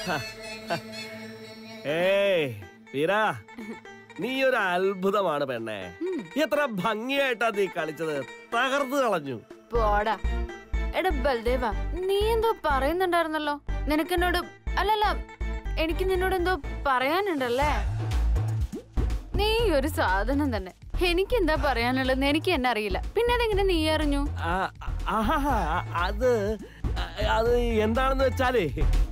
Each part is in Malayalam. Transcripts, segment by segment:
ഏയ് വീര നീ ഒരു അത്ഭുതമാണ് പെണ്ണെ എത്ര ഭംഗിയായിട്ടാ നീ കളിച്ചത് തകർന്നു കളഞ്ഞു പോടാ എടാ ബൽദേവ നീ എന്തോ പറയുന്നുണ്ടായിരുന്നല്ലോ നിനക്ക് എന്നോട് അല്ലല്ല എനിക്ക് നിന്നോട് എന്തോ പറയാനുണ്ടല്ലേ നീ ഒരു സാധനം തന്നെ എനിക്ക് എന്താ പറയാനുള്ളത് എനിക്ക് എന്നെ അറിയില്ല പിന്നെ അതെങ്ങനെ നീ അറിഞ്ഞു ആ, ആഹാ, അത് അത് എന്താണെന്ന് വെച്ചാലേ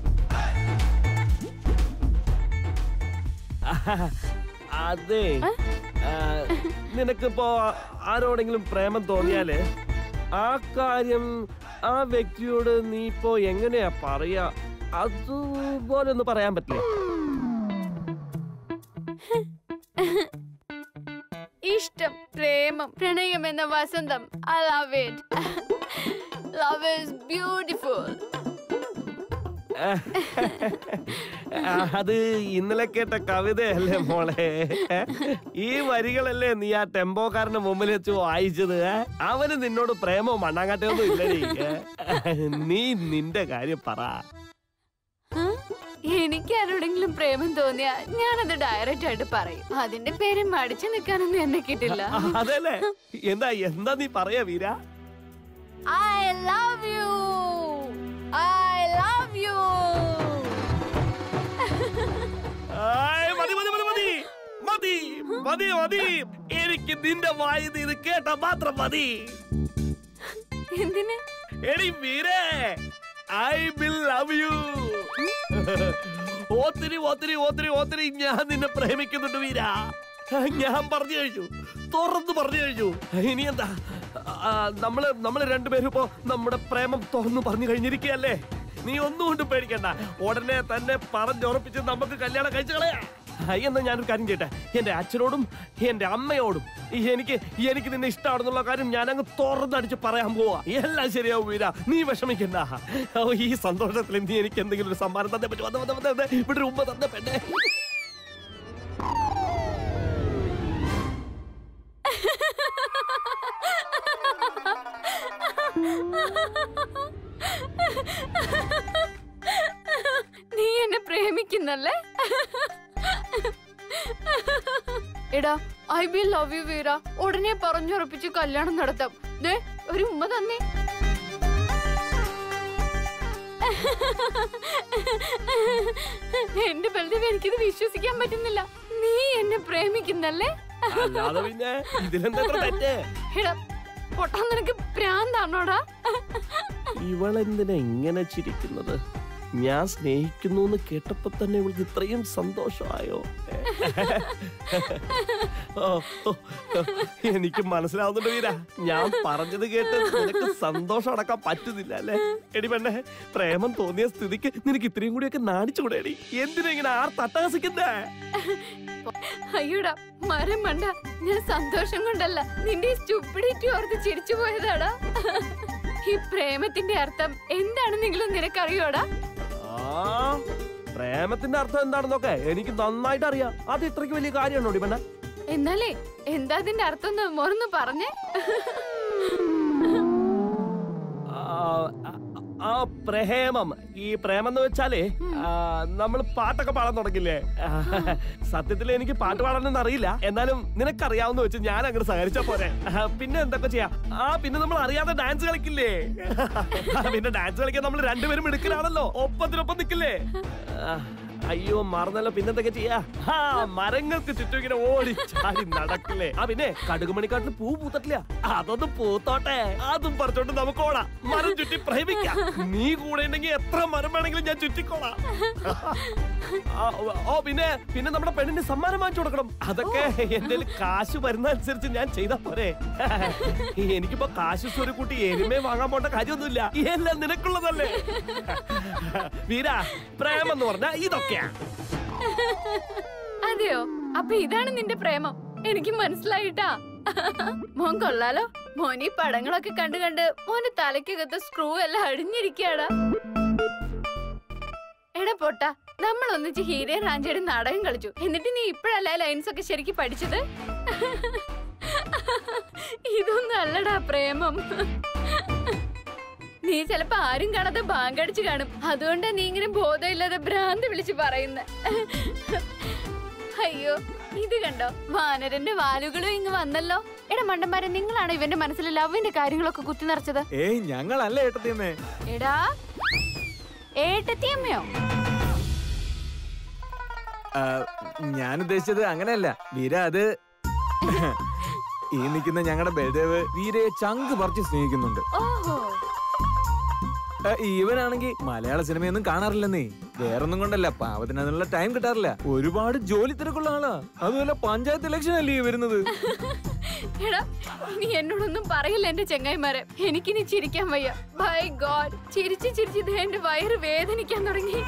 അതെ ആ, നിനക്കിപ്പോ ആരോടെങ്കിലും പ്രേമം തോന്നിയാല് ആ കാര്യം ആ വ്യക്തിയോട് നീ ഇപ്പോ എങ്ങനെയാ പറയാ അതുപോലെ ഒന്ന് പറയാൻ പറ്റില്ലേ ഇഷ്ടം പ്രേമം പ്രണയം എന്ന വസന്തം I love it love is beautiful അത് ഇന്നലെ കേട്ട കവിതയല്ലേ മോളെ ഈ വരികളല്ലേ നീ ആ ടെമ്പോക്കാരന്റെ മുമ്പിൽ വെച്ച് വായിച്ചത് ഏ? അവന് നിന്നോട് പ്രേമോ മണ്ണാങ്കാട്ടൊന്നും ഇല്ലടി ഏ? നീ നിന്റെ കാര്യം പറ എനിക്ക് ആരോടെങ്കിലും പ്രേമം തോന്നിയാ ഞാനത് ഡയറക്റ്റ് ആയിട്ട് പറയും അതിന്റെ പേര് മടിച്ചു നിൽക്കാനൊന്നും എന്നെ കിട്ടില്ല അതല്ലേ എന്താ എന്താ നീ പറയാ Veera I love you I love you ആയ്, മതി മതി മതി മതി മതി മതി മതി എനിക്ക് നിന്റെ വായിന്ന് ഇത് കേട്ട മാത്രം മതി എന്തിന് എടി വീരേ ഐ വിൽ ലവ് യു ഒത്തിരി ഒത്തിരി ഒത്തിരി ഒത്തിരി ഞാൻ നിന്നെ പ്രേമിക്കുന്നുണ്ട് വീര ഞാൻ പറഞ്ഞു കഴിഞ്ഞു തുറന്നു പറഞ്ഞു കഴിഞ്ഞു ഇനി എന്താ ആ, നമ്മള് നമ്മള് രണ്ടുപേരും ഇപ്പോ നമ്മുടെ പ്രേമം തുറന്നു പറഞ്ഞു കഴിഞ്ഞിരിക്കുകയല്ലേ നീ ഒന്നും കൊണ്ട് പേടിക്കണ്ട ഉടനെ തന്നെ പറഞ്ഞുറപ്പിച്ച് നമുക്ക് കല്യാണം കഴിച്ചു കളയാ എന്നാ ഞാനൊരു കാര്യം ചെയ്യട്ടെ എന്റെ അച്ഛനോടും എന്റെ അമ്മയോടും ഈ എനിക്ക് എനിക്ക് നിന്നെ ഇഷ്ടമാണെന്നുള്ള കാര്യം ഞാൻ അങ്ങ് തുറന്നടിച്ച് പറയാൻ പോവാ എല്ലാം ശരിയാവും വീര നീ വിഷമിക്കണ്ട ഓ, ഈ സന്തോഷത്തിൽ നീ എനിക്ക് എന്തെങ്കിലും ഒരു സമ്മാനം തന്നെ പറ്റും വന്ന് വന്ന് വന്ന് വന്ന് ഇവിടെ ഒരു ഉമ്മ തന്നെ പെണ്ണെ നീ എന്നെ പ്രേമിക്കുന്നല്ലേ എടാ I be love you Veera ഉടനെ പറഞ്ഞുറപ്പിച്ച് കല്യാണം നടത്താം ദേ ഒരു ഉമ്മ തന്നെ എന്റെ ബലദേവ് എനിക്കിത് വിശ്വസിക്കാൻ പറ്റുന്നില്ല നീ എന്നെ പ്രേമിക്കുന്നല്ലേ അല്ലാതെ പിന്നെ ഇതിലെന്താ ഇത്ര തെറ്റ് എടാ പൊട്ടാൻ നിനക്ക് പ്രാന്താണോടാ ഇവളെന്തിനാ ഇങ്ങനെ ചിരിക്കുന്നത് ഞാൻ സ്നേഹിക്കുന്നു എന്ന് കേട്ടപ്പോ തന്നെ ഇവൾക്ക് ഇത്രയും സന്തോഷമായോ ഓ, ഓ, എനിക്ക് മനസ്സിലാവുന്നുണ്ട് വീര ഞാൻ പറഞ്ഞത് കേട്ട് നിനക്ക് സന്തോഷം അടക്കാൻ പറ്റുന്നില്ല അല്ലേ എടി പെണ്ണെ പ്രേമം തോന്നിയ സ്ഥിതിക്ക് നിനക്ക് ഇത്രയും കൂടിയൊക്കെ നാണിച്ചുകൂടെ എടി എന്തിനാ ഇങ്ങനെ ആർ തട്ടഹസിക്കുന്നേ അയ്യോടാ മരം മണ്ട ഞാൻ സന്തോഷം കൊണ്ടല്ല നിന്റെ സ്റ്റുപ്പിഡിറ്റി ഓർത്ത് ചിരിച്ചു പോയതാടാ ഈ പ്രേമത്തിന്റെ അർത്ഥം എന്താണെന്നെങ്കിലും നിനക്കറിയോടാ ആ പ്രേമത്തിന്റെ അർത്ഥം എന്താണെന്നൊക്കെ എനിക്ക് നന്നായിട്ട് അറിയാം അത് ഇത്രയ്ക്ക് വലിയ കാര്യമാണോ ഡി പെണ്ണെ എന്നാലേ എന്താ അതിന്റെ അർത്ഥം എന്ന് മൊറന്ന് പറഞ്ഞേ ആ, ആ, ആ പ്രേമം ഈ പ്രേമം എന്ന് വെച്ചാലേ നമ്മൾ പാട്ടൊക്കെ പാടാൻ തുടങ്ങില്ലേ സത്യത്തിൽ എനിക്ക് പാട്ട് പാടാനൊന്നും അറിയില്ല എന്നാലും നിനക്കറിയാവുന്ന വെച്ച് ഞാൻ അങ്ങോട്ട് സഹകരിച്ചാ പോരെ ആ, പിന്നെ എന്തൊക്കെ ചെയ്യാം ആ പിന്നെ നമ്മൾ അറിയാതെ ഡാൻസ് കളിക്കില്ലേ ആ, പിന്നെ ഡാൻസ് കളിക്കാൻ നമ്മൾ രണ്ടുപേരും എടുക്കലാണല്ലോ ഒപ്പത്തിനൊപ്പം നിക്കില്ലേ ആ, അയ്യോ മറന്നല്ലോ പിന്നെന്തൊക്കെ ചെയ്യാ ആ മരങ്ങൾക്ക് ചുറ്റും ഇങ്ങനെ ഓടി ചാടി നടക്കില്ലേ ആ പിന്നെ കടുകുമണിക്കാട്ടിൽ പൂ പൂത്തട്ടില്ല അതൊന്നും പൂത്തോട്ടെ അതും പറിച്ചോണ്ട് നമുക്ക് ഓടാം മരം ചുറ്റി പ്രേമിക്കാം നീ കൂടെ ഉണ്ടെങ്കിൽ എത്ര മരം വേണമെങ്കിലും ഞാൻ ചുറ്റിക്കോളാം ആ, ഓ പിന്നെ പിന്നെ നമ്മുടെ പെണ്ണിന് സമ്മാനം വാങ്ങിച്ചു കൊടുക്കണം അതൊക്കെ എന്റെ കാശ് വരുന്ന അനുസരിച്ച് ഞാൻ ചെയ്താ പോരെ എനിക്കിപ്പോ കാശ് സ്വരുക്കൂട്ടി എരുമേ വാങ്ങാൻ പോണ്ട കാര്യമൊന്നുമില്ല എല്ലാം നിനക്കുള്ളതല്ലേ വീര പ്രേമം എന്ന് പറഞ്ഞാ ഇതൊക്കെയാ അതെയോ അപ്പൊ ഇതാണ് നിന്റെ പ്രേമം എനിക്ക് മനസ്സിലായിട്ടാ മോൻ കൊള്ളാലോ മോൻ ഈ പടങ്ങളൊക്കെ കണ്ട് കണ്ട് മോന്റെ തലയ്ക്കകത്ത് സ്ക്രൂ എല്ലാം അടിഞ്ഞിരിക്കാടാ എടാ പൊട്ട നമ്മൾ ഒന്നിച്ച് ഹീരയും റാഞ്ചയുടെ നാടകം കളിച്ചു എന്നിട്ട് നീ ഇപ്പോഴല്ല ലൈൻസ് ഒക്കെ ശരിക്കും പഠിച്ചത് ഇതൊന്നും അല്ലടാ പ്രേമം നീ ചിലപ്പോ ആരും കാണാതെ ബാങ്ക് അടിച്ചു കാണും അതുകൊണ്ടാ നീ ഇങ്ങനെ ബോധമില്ലാതെ ഭ്രാന്ത് വിളിച്ച് പറയുന്ന അയ്യോ ഇത് കണ്ടോ വാനരന്റെ വാലുകളും ഇങ്ങ് വന്നല്ലോ എടാ മണ്ടന്മാരെ നിങ്ങളാണ് ഇവന്റെ മനസ്സിൽ ലവിന്റെ കാര്യങ്ങളൊക്കെ കുത്തി നിറച്ചത് ഏയ് ഞങ്ങളല്ല ഏട്ടത്തിയമ്മേ എടാ ഏട്ടത്തിയമ്മയോ ആ, ഞാൻ ഉദ്ദേശിച്ചത് അങ്ങനെയല്ല വീര അത് ഈ നിൽക്കുന്ന ഞങ്ങളുടെ ബലദേവ് വീരയെ ചങ്ക് പറിച്ച് സ്നേഹിക്കുന്നുണ്ട് ഓഹോ ആ, ഇവനാണെങ്കിൽ മലയാള സിനിമയൊന്നും കാണാറില്ലെന്നേ വേറൊന്നും കൊണ്ടല്ല പാവത്തിന് അതിനുള്ള ടൈം കിട്ടാറില്ല ഒരുപാട് ജോലി തിരക്കുള്ള ആളാ അതുപോലെ പഞ്ചായത്ത് ഇലക്ഷൻ അല്ലേ ഈ വരുന്നത് എടാ ഇനി എന്നോടൊന്നും പറയില്ല എന്റെ ചെങ്ങായിമാരെ എനിക്കിനി ചിരിക്കാൻ വയ്യ ബൈ ഗോഡ് ചിരിച്ച് ചിരിച്ച് ദേ എന്റെ വയറ് വേദനിക്കാൻ തുടങ്ങി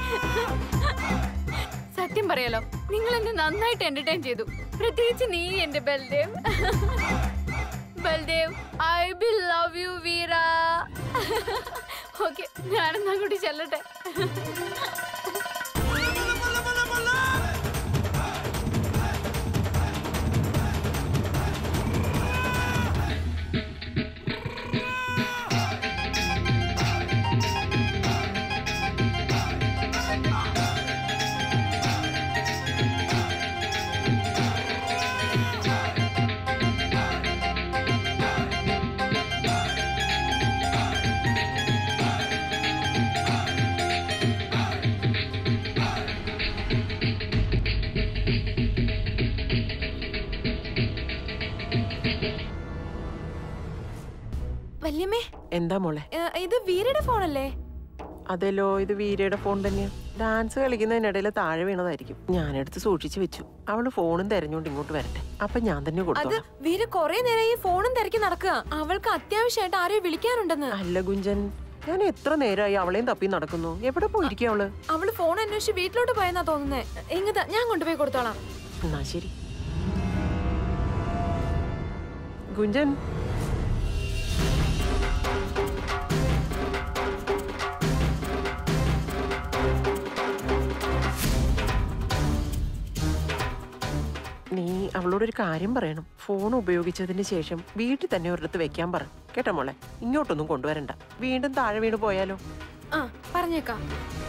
സത്യം പറയാലോ നിങ്ങൾ എന്നെ നന്നായിട്ട് എന്റർടൈൻ ചെയ്തു പ്രത്യേകിച്ച് നീ എന്റെ Baldev Baldev I will love you Veera okay ഞാനെന്നാ കൂടി ചെല്ലട്ടെ വല്യമ്മേ എന്താ മോളെ ഏ, ഇത് വീരയുടെ ഫോണല്ലേ അതല്ലോ ഇത് വീരയുടെ ഫോൺ തന്നെയാ ഡാൻസ് കളിക്കുന്നതിനിടയിൽ താഴെ വീണതായിരിക്കും ഞാനെടുത്ത് സൂക്ഷിച്ചു വെച്ചു അവള് ഫോണും തെരഞ്ഞോണ്ട് ഇങ്ങോട്ട് വരട്ടെ അപ്പൊ ഞാൻ തന്നെ അത് കൊടുത്തോളാം വീര കൊറേ നേരം ഈ ഫോണും തിരക്കി നടക്കുക അവൾക്ക് അത്യാവശ്യമായിട്ട് ആരെയോ വിളിക്കാനുണ്ടെന്ന് അല്ല ഗുഞ്ചൻ ഞാൻ എത്ര നേരമായി അവളെയും തപ്പി നടക്കുന്നു എവിടെ പോയിരിക്കും അവള് അവള് ഫോൺ അന്വേഷിച്ച് വീട്ടിലോട്ട് പോയെന്നാ തോന്നുന്നേ ഇങ്ങതാ ഞാൻ കൊണ്ടുപോയി കൊടുത്തോളാം എന്നാ ശരി ഗുഞ്ചൻ നീ അവളോടൊരു കാര്യം പറയണം ഫോൺ ഉപയോഗിച്ചതിന് ശേഷം വീട്ടിൽ തന്നെ ഒരിടത്ത് വെക്കാൻ പറ കേട്ടോ മോളെ ഇങ്ങോട്ടൊന്നും കൊണ്ടുവരണ്ട വീണ്ടും താഴെ വീണ് പോയാലോ ആ പറഞ്ഞേക്കാം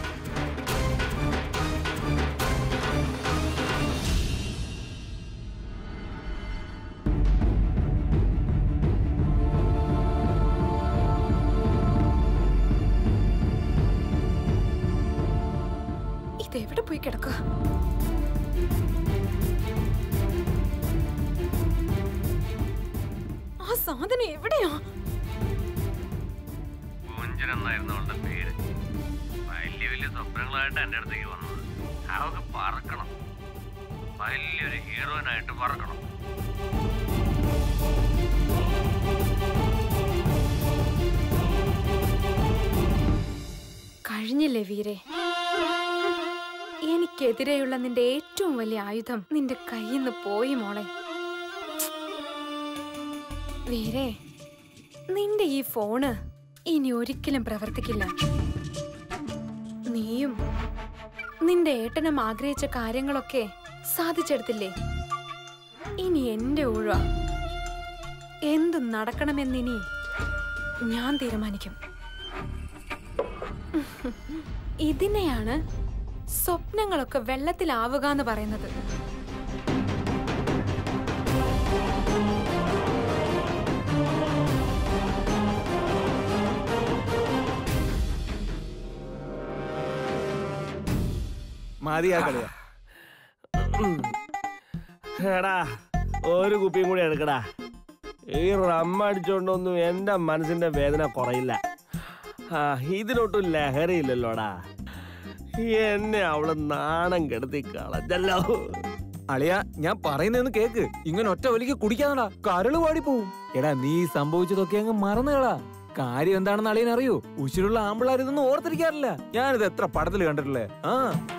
ഇതെവിടെ പോയി കിടക്കുക ആ സാധനം എവിടെയാ കുഞ്ചൻ എന്നായിരുന്നു അവളുടെ പേര് വലിയ വലിയ സ്വപ്നങ്ങളായിട്ട് എൻ്റെ അടുത്തേക്ക് വന്നത് അവൾക്ക് പറക്കണം വലിയൊരു ഹീറോയിനായിട്ട് പറക്കണം കഴിഞ്ഞില്ലേ വീരെ എനിക്കെതിരെയുള്ള നിന്റെ ഏറ്റവും വലിയ ആയുധം നിന്റെ കയ്യിൽ നിന്ന് പോയി മോളെ വീരെ നിന്റെ ഈ ഫോണ് ഇനി ഒരിക്കലും പ്രവർത്തിക്കില്ല നീയും നിന്റെ ഏട്ടനും ആഗ്രഹിച്ച കാര്യങ്ങളൊക്കെ സാധിച്ചെടുത്തില്ലേ ഇനി എന്റെ ഊഴ എന്തു നടക്കണമെന്നിനി ഞാൻ തീരുമാനിക്കും ഇതിനെയാണ് സ്വപ്നങ്ങളൊക്കെ വെള്ളത്തിലാവുക എന്ന് പറയുന്നത് മതി ആ കളിയാ എടാ ഒരു കുപ്പിയും കൂടി എടുക്കടാ ഈ റമ്മ അടിച്ചോണ്ടൊന്നും എന്റെ മനസ്സിന്റെ വേദന കുറയില്ല ആ ഇതിനൊട്ടും ലഹരിയില്ലല്ലോടാ എന്നെ അവള് നാണം കെടുത്തി കളഞ്ഞല്ലോ അളിയ ഞാൻ പറയുന്നതെന്ന് കേക്ക് ഇങ്ങനെ ഒറ്റ വലിക്ക് കുടിക്കാന്നടാ കരള് പാടി പോവും എടാ നീ സംഭവിച്ചതൊക്കെ അങ്ങ് മറന്നുകളാ കാര്യം എന്താണെന്ന് അളിയൻ അറിയൂ ഉശിരുള്ള ആമ്പിള്ളാർ ഇതൊന്നും ഓർത്തിരിക്കാറില്ല ഞാനിത് എത്ര പടത്തിൽ കണ്ടിട്ടില്ലേ ആ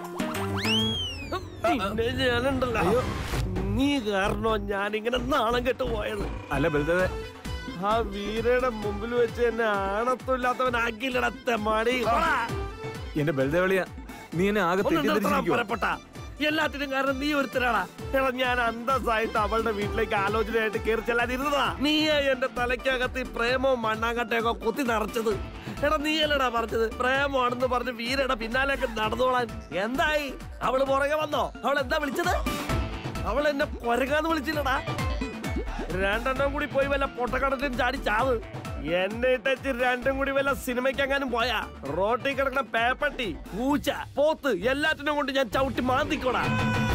പിന്നെ ഞാനുണ്ടല്ലോ നീ കാരണോ ഞാനിങ്ങനെ നാണം കെട്ട് പോയത് അല്ല ബലദേവ ആ വീരയുടെ മുമ്പിൽ വെച്ച് എന്നെ ആണത്തില്ലാത്തവനാക്കിയില്ലട തെമ്മാടി ഓടാ. എന്റെ ബലദേവളിയ നീ എന്നെ ആകെ ഒന്ന് നിർത്തണം തെറ്റിദ്ധരിച്ചിരിക്കുവാ പുറപ്പെട്ട എല്ലാത്തിനും കാരണം നീ ഒരുത്തരാടാ എടാ ഞാൻ അന്തസ്സായിട്ട് അവളുടെ വീട്ടിലേക്ക് ആലോചനയായിട്ട് കയറി ചെല്ലാതിരുന്നതാ നീ എന്റെ തലയ്ക്കകത്ത് ഈ പ്രേമവും മണ്ണാങ്കട്ടയൊക്കെ കുത്തി നിറച്ചത് എടാ നീയല്ലടാ പറഞ്ഞത് പ്രേമമാണെന്ന് പറഞ്ഞ് വീരയുടെ പിന്നാലെയൊക്കെ നടന്നോളാൻ എന്തായി അവള് പുറകെ വന്നോ അവൾ എന്താ വിളിച്ചത് അവൾ എന്നെ കൊരകാന്ന് വിളിച്ചില്ലടാ രണ്ടെണ്ണം കൂടി പോയി വല്ല പൊട്ടക്കടത്തിലും ചാടി ചാവ് എന്നെ ഇട്ടച്ച് രണ്ടും കൂടി വല്ല സിനിമയ്ക്കെങ്ങാനും പോയാ റോട്ടിൽ കിടക്കുന്ന പേപ്പട്ടി പൂച്ച പോത്ത് എല്ലാറ്റിനും കൊണ്ട് ഞാൻ ചവിട്ടി മാന്തിക്കോടാ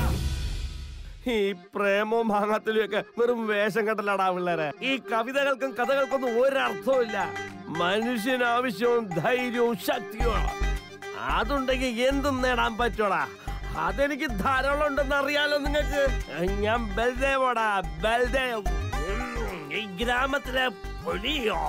ഈ പ്രേമവും മാങ്ങാത്തലും ഒക്കെ വെറും വേഷം കെട്ടലാടാ പിള്ളേരെ ഈ കവിതകൾക്കും കഥകൾക്കൊന്നും ഒരർത്ഥവും ഇല്ല മനുഷ്യന് ആവശ്യവും ധൈര്യവും ശക്തിയുമാണ് അതുണ്ടെങ്കിൽ എന്തും നേടാൻ പറ്റോടാ അതെനിക്ക് ധാരാളം ഉണ്ടെന്ന് അറിയാലോ നിങ്ങക്ക് ഞാൻ ബൽദേവോടാ ബൽദേവ് ഉം, ഈ ഗ്രാമത്തിലെ പുലിയോ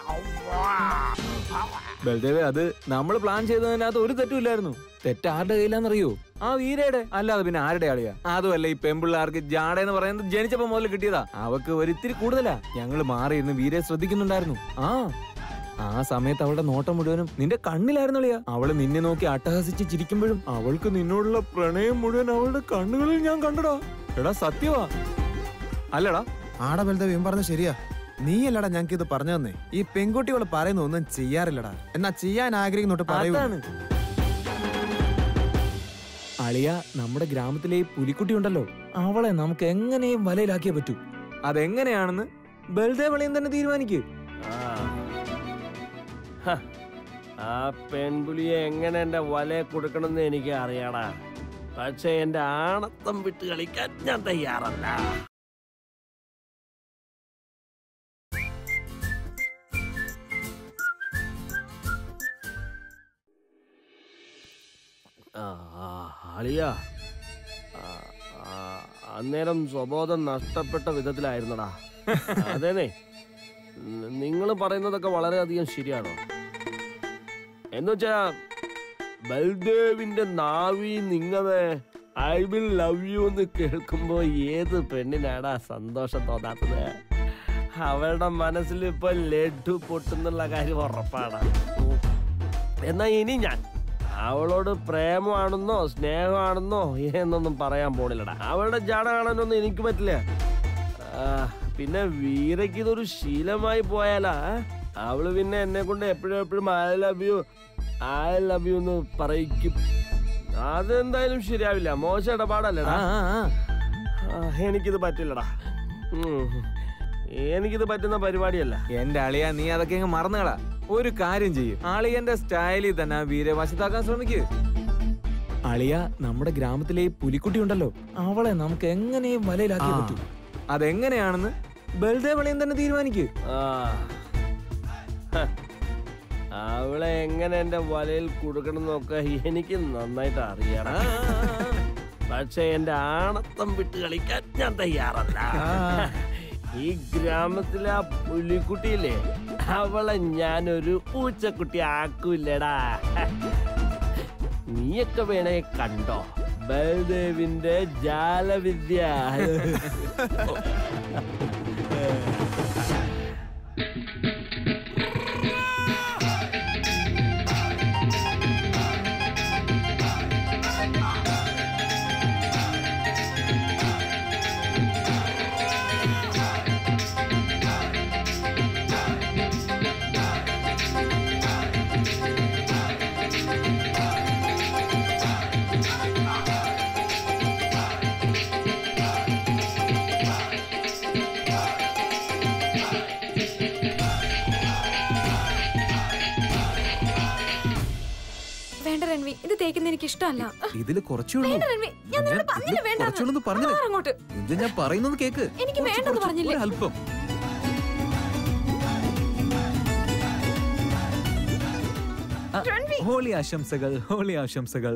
ബൽദേവേ അത് നമ്മൾ പ്ലാൻ ചെയ്തതിനകത്ത് ഒരു തെറ്റുമില്ലായിരുന്നു തെറ്റ് ആരുടെ കയ്യിലാന്നറിയോ ആ വീരയുടെ അല്ലാതെ പിന്നെ ആരുടെ ആളിയാ അതുമല്ല ഈ പെമ്പിള്ളാർക്ക് ജാട എന്ന് പറയുന്നത് ജനിച്ചപ്പോ മുതൽ കിട്ടിയതാ അവക്ക് ഒരിത്തിരി കൂടുതലാ ഞങ്ങൾ മാറിയിരുന്ന് വീരയെ ശ്രദ്ധിക്കുന്നുണ്ടായിരുന്നു ആ ആ സമയത്ത് അവളുടെ നോട്ടം മുഴുവനും നിന്റെ കണ്ണിലായിരുന്നളിയാ അവള് നിന്നെ നോക്കി അട്ടഹസിച്ച് ചിരിക്കുമ്പോഴും അവൾക്ക് നിന്നോടുള്ള പ്രണയം മുഴുവൻ അവളുടെ കണ്ണുകളിൽ ഞാൻ കണ്ടടാ എടാ സത്യവാ അല്ലടാ ആടാ ബലദേവ് പറഞ്ഞ ശരിയാ നീയല്ലടാ ഞങ്ങൾക്ക് ഇത് പറഞ്ഞു തന്നെ ഈ പെൺകുട്ടികൾ പറയുന്ന ഒന്നും ചെയ്യാറില്ലടാ എന്നാ ചെയ്യാൻ ആഗ്രഹിക്കുന്നോട്ട് പറയൂ അതാണ് അളിയ നമ്മുടെ ഗ്രാമത്തിലെ ഈ പുലിക്കുട്ടി ഉണ്ടല്ലോ അവളെ നമുക്ക് എങ്ങനെയും വലയിലാക്കിയേ പറ്റൂ അതെങ്ങനെയാണെന്ന് ബൽദേവ് അളിയൻ തന്നെ തീരുമാനിക്ക് ആ. ഹ. ആ പെൺപുലിയെ എങ്ങനെ എന്റെ വലയെ കൊടുക്കണമെന്ന് എനിക്ക് അറിയാടാ പക്ഷെ എന്റെ ആണത്തം വിട്ട് കളിക്കാൻ ഞാൻ തയ്യാറല്ല ആ, ആ, അളിയാ ആ, ആ, അന്നേരം സ്വബോധം നഷ്ടപ്പെട്ട വിധത്തിലായിരുന്നടാ അതേനെ നിങ്ങൾ പറയുന്നതൊക്കെ വളരെയധികം ശരിയാണോ എന്നുവെച്ചാ ബൽദേവിന്റെ നാവി നിങ്ങളെ ഐ വിൽ ലവ് യു എന്ന് കേൾക്കുമ്പോ ഏത് പെണ്ണിനാടാ സന്തോഷം തോന്നാത്തത് അവളുടെ മനസ്സിൽ ഇപ്പൊ ലഡു പൊട്ടുന്നുള്ള കാര്യം ഉറപ്പാണ് എന്നാ ഇനി ഞാൻ അവളോട് പ്രേമമാണെന്നോ സ്നേഹമാണെന്നോ എന്നൊന്നും പറയാൻ പോണില്ലടാ അവളുടെ ജാട കാണാനൊന്നും എനിക്ക് പറ്റില്ല ആ, പിന്നെ വീരയ്ക്ക് ഇതൊരു ശീലമായി പോയാലാ അവള് പിന്നെ എന്നെ കൊണ്ട് എപ്പോഴും എപ്പോഴും I love you I love you എന്ന് പറയിക്കും അതെന്തായാലും ശരിയാവില്ല മോശം ഇടപാടല്ലേടാ ആ, ആ, ആ. ആ, എനിക്കിത് പറ്റില്ലടാ ഉം. എനിക്കിത് പറ്റുന്ന പരിപാടിയല്ല എന്റെ അളിയ നീ അതൊക്കെ അങ്ങ് മറന്നുകളാ ഒരു കാര്യം ചെയ്യും അളിയന്റെ സ്റ്റൈലിൽ തന്നെ ആ വീരെ വശത്താക്കാൻ ശ്രമിക്ക് അളിയ നമ്മുടെ ഗ്രാമത്തിലെ ഈ പുലിക്കുട്ടി ഉണ്ടല്ലോ അവളെ നമുക്ക് എങ്ങനെയും വലയിലാക്കി പറ്റൂ അതെങ്ങനെയാണെന്ന് ബൽദേവ് അളിയൻ തന്നെ തീരുമാനിക്ക് ആ. ഹ. അവളെ എങ്ങനെ എന്റെ വലയിൽ കൊടുക്കണം എന്നൊക്കെ എനിക്ക് നന്നായിട്ട് അറിയാം പക്ഷെ എന്റെ ആണത്തം വിട്ട് കളിക്കാൻ ഞാൻ തയ്യാറല്ല ഈ ഗ്രാമത്തിലെ ആ പുലിക്കുട്ടിയില്ലേ അവളെ ഞാനൊരു പൂച്ചക്കുട്ടി ആക്കൂലടാ നീയൊക്കെ വേണേ കണ്ടോ ബൽദേവിന്റെ ജാലവിദ്യ വേണ്ട രൺവി ഇത് തേക്കുന്ന എനിക്ക് ഇഷ്ടമല്ല ഇതില് കുറച്ചേ വേണ്ട രൺവി ഞാൻ നിന്നോട് പറഞ്ഞില്ല വേണ്ട കുറച്ചുള്ളൂ പറഞ്ഞത് അങ്ങോട്ട് ഇത് ഞാൻ പറയുന്നത് കേക്ക് എനിക്ക് കുറച്ച്, വേണ്ടെന്ന് കുറച്ച്, പറഞ്ഞില്ലേ? ഒരല്പം ആ, ഹോളി ആശംസകൾ ഹോളി ആശംസകൾ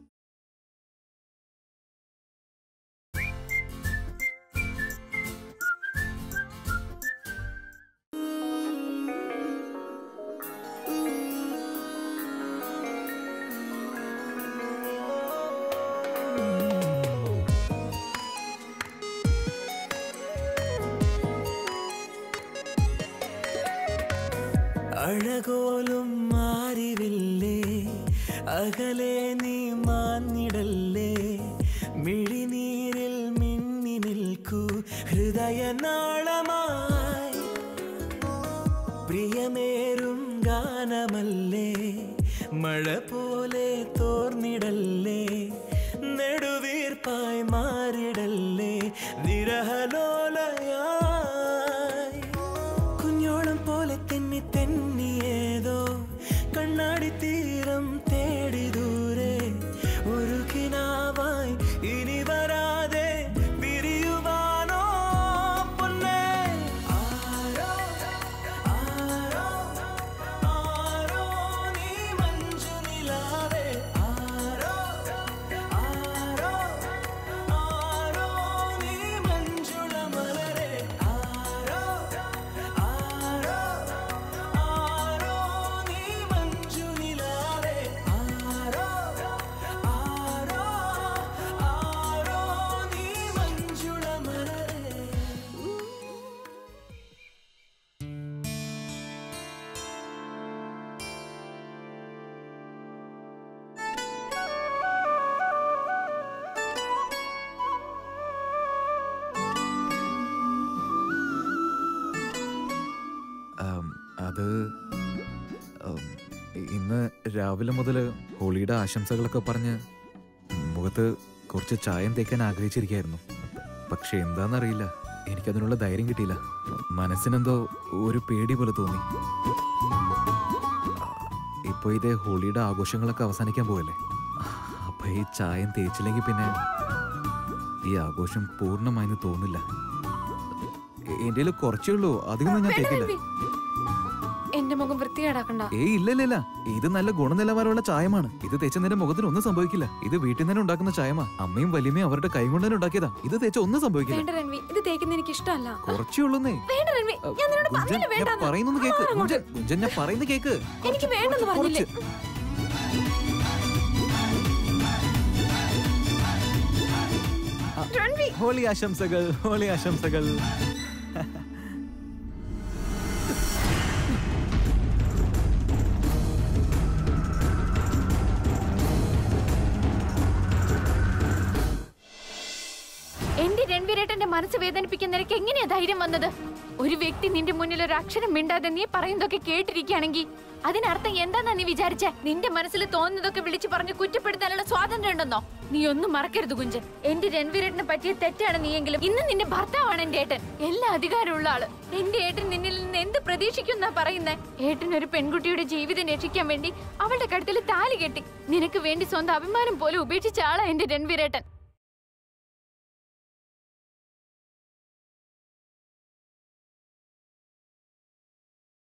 അഴകോലും മാറിവില്ലേ അകലെ നീ മാന്നിടല്ലേ മിഴിനീരിൽ മിന്നി നിൽക്കൂ ഹൃദയനാളമായി പ്രിയമേറും ഗാനമല്ലേ മഴ പോലെ തോർന്നിടല്ലേ നെടുവീർപ്പായി മാറിടല്ലേ വിരഹലോലയായി കുഞ്ഞോളം പോലെ തെന്നി തെന്നിയേതോ കണ്ണാടി തീരം തേടി ദൂരെ ഒരു കിനാവായി ഇനി വരാതെ പിരിയുവാനോ പൊന്നേ ആരോ ആരോ ആരോ നീ മഞ്ജു നിലാവേ ആരോ ആരോ ആരോ നീ മഞ്ജുള മലരെ ആരോ ആരോ ആരോ നീ മഞ്ജു നിലാവേ ആരോ ആരോ ആരോ നീ മഞ്ജുള മലരെ ആം, അത് ആം, ഇന്ന് രാവിലെ മുതൽ ഹോളിയുടെ ആശംസകളൊക്കെ പറഞ്ഞ് മുഖത്ത് കുറച്ച് ചായം തേക്കാൻ ആഗ്രഹിച്ചിരിക്കായിരുന്നു പക്ഷെ എന്താണെന്നറിയില്ല എനിക്കതിനുള്ള ധൈര്യം കിട്ടിയില്ല മനസ്സിനെന്തോ ഒരു പേടി പോലെ തോന്നി ഇപ്പൊ ഇതേ ഹോളിയുടെ ആഘോഷങ്ങളൊക്കെ അവസാനിക്കാൻ പോവല്ലേ അപ്പൊ ഈ ചായം തേച്ചില്ലെങ്കിൽ പിന്നെ ഈ ആഘോഷം പൂർണ്ണമായെന്ന് തോന്നില്ല എന്റെ കുറച്ചേ ഉള്ളൂ അധികമൊന്നും ഞാൻ തേക്കില്ല എന്റെ മുഖം വൃത്തികേടാക്കണ്ട ഏയ് ഇല്ല ഇല്ല ഇല്ല ഇത് നല്ല ഗുണനിലവാരമുള്ള ചായമാണ് ഇത് തേച്ച നിന്റെ മുഖത്തിന് ഒന്നും സംഭവിക്കില്ല ഇത് വീട്ടിൽ നിന്ന് തന്നെ ഉണ്ടാക്കുന്ന ചായമാ അമ്മയും വലിയമ്മയും അവരുടെ കൈ കൊണ്ട് തന്നെ ഉണ്ടാക്കിയതാ ഇത് തേച്ച ഒന്നും സംഭവിക്കില്ല വേണ്ട രൺവി ഇത് തേക്കുന്ന എനിക്ക് ഇഷ്ടമല്ല കുറച്ചേ ഉള്ളൂന്നേ വേണ്ട രൺവി ഞാൻ നിന്നോട് ഗുഞ്ചൻ പറഞ്ഞില്ല ഞാൻ വേണ്ടെന്ന്. പറയുന്നത് കേക്ക് മാറ് അങ്ങോട്ട്. ഗുഞ്ചൻ ഗുഞ്ചൻ ഞാൻ പറയുന്നത് കേക്ക് എനിക്ക് വേണ്ടെന്ന് പറഞ്ഞില്ലേ രൺവി ഹോളി ആശംസകൾ ഹോളി ആശംസകൾ എന്റെ രൺവീരേട്ടന്റെ മനസ്സ് വേദനിപ്പിക്കുന്ന നിനക്ക് എങ്ങനെയാ ധൈര്യം വന്നത് ഒരു വ്യക്തി നിന്റെ മുന്നിൽ ഒരു അക്ഷരം മിണ്ടാതെ നീ പറയുന്നതൊക്കെ കേട്ടിരിക്കുകയാണെങ്കിൽ അതിനർത്ഥം എന്താന്നാ നീ വിചാരിച്ചേ നിന്റെ മനസ്സിൽ തോന്നുന്നതൊക്കെ വിളിച്ചു പറഞ്ഞ് കുറ്റപ്പെടുത്താനുള്ള സ്വാതന്ത്ര്യം ഉണ്ടെന്നോ നീ ഒന്നും മറക്കരുത് കുഞ്ചൻ എന്റെ രൺവീരേട്ടനെ പറ്റിയ തെറ്റാണ് നീയെങ്കിലും ഇന്ന് നിന്റെ ഭർത്താവാണ് എന്റെ ഏട്ടൻ എല്ലാ അധികാരമുള്ള ആള് എന്റെ ഏട്ടൻ നിന്നിൽ നിന്ന് എന്ത് പ്രതീക്ഷിക്കുന്ന പറയുന്നേ ഏട്ടൻ ഒരു പെൺകുട്ടിയുടെ ജീവിതം രക്ഷിക്കാൻ വേണ്ടി അവളുടെ കഴുത്തിൽ താലി കെട്ടി നിനക്ക് വേണ്ടി സ്വന്തം അഭിമാനം പോലും ഉപേക്ഷിച്ച ആളാ എന്റെ രൺവീരേട്ടൻ